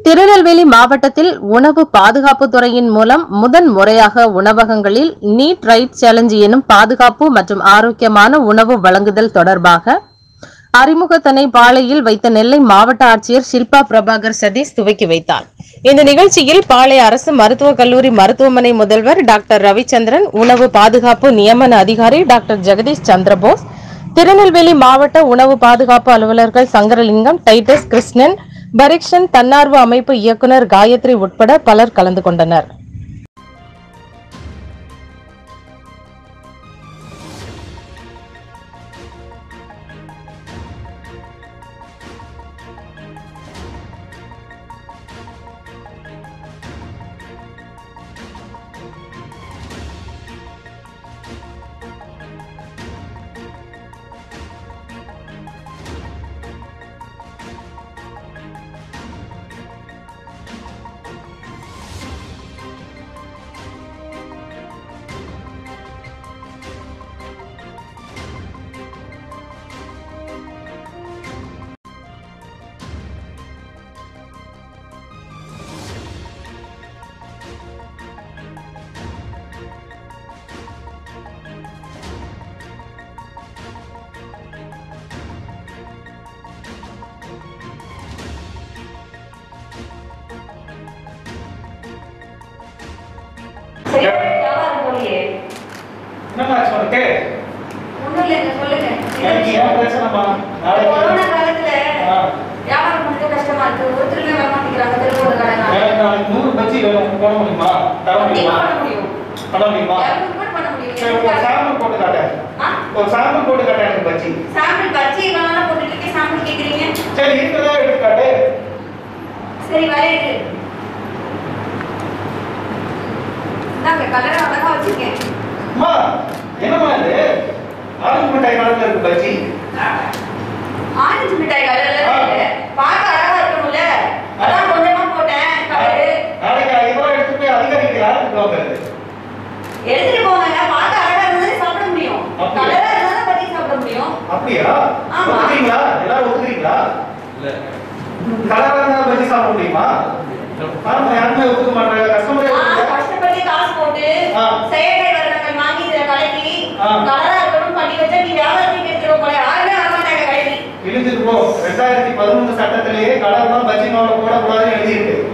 திருநெல்வேலி மாவட்டத்தில் உணவு பாதுகாப்பு துறையின் மூலம் முதன் முறையாக உணவகங்களில் நீட் ரைட் சேலஞ்ச் எனும் பாதுகாப்பு மற்றும் ஆரோக்கியமான உணவு வழங்குதல் தொடர்பாக அறிமுகத்தனை பாளையில் வைத்த நெல்லை மாவட்ட ஆட்சியர் ஷில்பா பிரபாகர் சதீஷ் துவக்கி வைத்தார் இந்த நிகழ்ச்சியில் பாளை அரசு மருத்துவக் கல்லூரி மருத்துவமனை முதல்வர் டாக்டர் ரவிச்சந்திரன் உணவு பாதுகாப்பு நியமன அதிகாரி டாக்டர் ஜெகதீஷ் சந்திரபோஸ் திருநெல்வேலி மாவட்ட உணவு பாதுகாப்பு அலுவலர்கள் சங்கரலிங்கம் டைட்டஸ் கிருஷ்ணன் பரிக்ஷன் தன்னார்வ அமைப்பு இயக்குனர் காயத்ரி உட்பட பலர் கலந்து கொண்டனர் சரி, வியாபாரம் போலியே. என்னம்மா ஆச்சு உனக்கு ஒண்ணும் இல்லைங்க, சொல்லுங்க. எனக்கு ஏன் பிரச்சனைம்மா நாளைக்கு கொரோனா காலத்துல ஆ. வியாபாரம் பண்றது கஷ்டமா இருக்கு. ஒருத்தருமே வர மாட்டேங்கிறாங்க, தெருவோர கடைங்க. எனக்கு நாளைக்கு நூறு பஜ்ஜி வேணும் போட முடியுமா தர கண்டிப்பா முடியுமா பண்ண முடியும். பண்ண முடியுமா இருநூறு ரூபாய் பண்ண முடியும். சரி ஒரு சாம்பிள் போட்டு காட்டேன் ஆ? ஒரு சாம்பிள் போட்டு காட்டேன் எனக்கு பஜ்ஜி சாம்பிள் பஜ்ஜி இவ்வளவு நாளா போட்டுட்டு இருக்கேன், சாம்பிள் கேக்குறீங்க? சரி இருக்கிறதா எடுத்து காட்டு சரி, வரையுது. இந்தாங்க, colour அழகா வச்சிருக்கேன். அம்மா என்னம்மா இது ஆரஞ்சு மிட்டாய் கலர்ல இருக்கு பஜ்ஜி ஆரஞ்சு மிட்டாய் colourல ஆ. இருக்கு. பார்க்க அழகா இருக்கணும்ல? அதான் கொஞ்சமா போட்டேன், colour. நாளைக்கு ஐநூறு ரூபாய் எடுத்து போய் அதிகாரிக்கு யாருக்கு வாங்குறது எடுத்துட்டு போங்க பார்க்க அழகா இருந்தாலே சாப்பிட முடியும் அப்படியா? கலரா இருந்தாலும் பத்தி சாப்பிட முடியும் அப்படியா ஆமா. ஒத்துக்கிறீங்களா எல்லாரும் ஒத்துக்கிறீங்களா கலரா இருந்தா பஜ்ஜி சாப்பிட முடியுமா பாருங்க யாருமே ஒத்துக்க மாட்டாங்க கஸ்டமரே ஆ, ஒத்துக்கல. கஷ்டப்பட்டு காசு போட்டு ஆ. செயற்கை வருடங்கள் வாங்கி இதுல கலக்கி ஆ. கலரா இருக்கணும் பண்ணி வச்சா நீ வியாபாரத்துக்கு எடுத்துருவோம் போல யாருமே வர மாட்டாங்க கடைக்கு இழுத்துட்டு போ ரெண்டாயிரத்தி பதினொன்று சட்டத்திலேயே கலர் தான் பஜ்ஜி மாவுல போடக்கூடாதுன்னு எழுதியிருக்கு